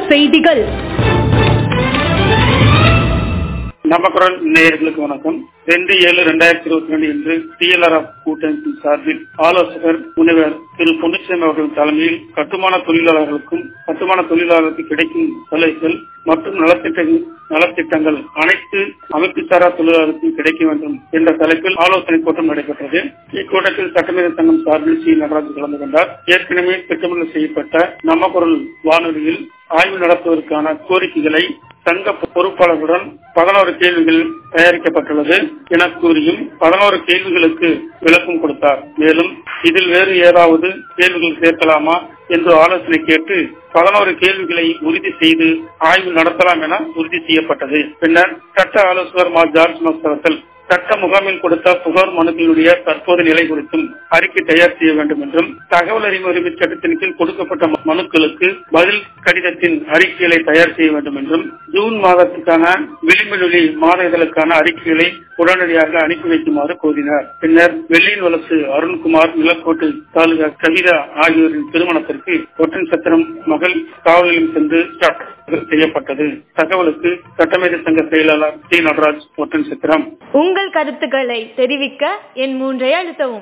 செய்திகள் நமக்குரல் நேயர்களுக்கு வணக்கம் ரெண்டு ஏழு ரெண்டாயிரத்தி இருபத்தி ரெண்டு இன்று டிஎல்ஆர்எஃப் கூட்டமைப்பின் சார்பில் ஆலோசகர் முனைவர் திரு பொன்னிச்சாமி அவர்கள் தலைமையில் கட்டுமான தொழிலாளர்களுக்கும் கட்டுமான தொழிலாளர்களுக்கு கிடைக்கும் சலுகைகள் மற்றும் நலத்திட்ட நலத்திட்டங்கள் அனைத்து அமைப்புசாரா தொழிலாளருக்கும் கிடைக்க வேண்டும் என்ற தலைப்பில் ஆலோசனை கூட்டம் நடைபெற்றது இக்கூட்டத்தில் சட்டமேதை சங்கம் சார்பில் சி நடராஜன் கலந்து கொண்டார் ஏற்கனவே திட்டமிடல் செய்யப்பட்ட நம்ம குரல் வானொலியில் ஆய்வு நடத்துவதற்கான கோரிக்கைகளை சங்க பொறுப்பாளர்களுடன் பதினோரு கேள்விகள் தயாரிக்கப்பட்டுள்ளது என கூறியும் பதினோரு கேள்விகளுக்கு விளக்கம் கொடுத்தார் மேலும் இதில் வேறு ஏதாவது கேள்விகள் சேர்க்கலாமா என்று ஆலோசனை கேட்டு பதினோரு கேள்விகளை உறுதி செய்து ஆய்வு நடத்தலாம் என உறுதி செய்யப்பட்டது பின்னர் சட்ட ஆலோசகர் மா ஜார்ஜ் மஸ்தவத்தில் சட்ட முகாமில் கொடுத்த புகார் மனுக்களுடைய தற்போது நிலை குறித்தும் அறிக்கை தயார் செய்ய வேண்டும் என்றும் தகவல் அறிவு உரிமை சட்டத்தின் கீழ் கொடுக்கப்பட்ட மனுக்களுக்கு பதில் கடிதத்தின் அறிக்கைகளை தயார் செய்ய வேண்டும் என்றும் ஜூன் மாதத்துக்கான விளிம்புநொலி மாத இதழுக்கான அறிக்கைகளை உடனடியாக அனுப்பி வைக்குமாறு கோரினார் பின்னர் வெள்ளியின் வலசு அருண்குமார் நிலக்கோட்டு தாலுகா கவிதா ஆகியோரின் திருமணத்திற்கு ஒற்றன் சத்திரம் மகள் காவலிலும் சென்று செய்யப்பட்டது தகவலுக்கு சட்டமேதை சங்க செயலாளர் டி நடராஜ் ஒற்றன் சத்திரம் உங்கள் கருத்துக்களை தெரிவிக்க என் மூன்றை அழுத்தவும்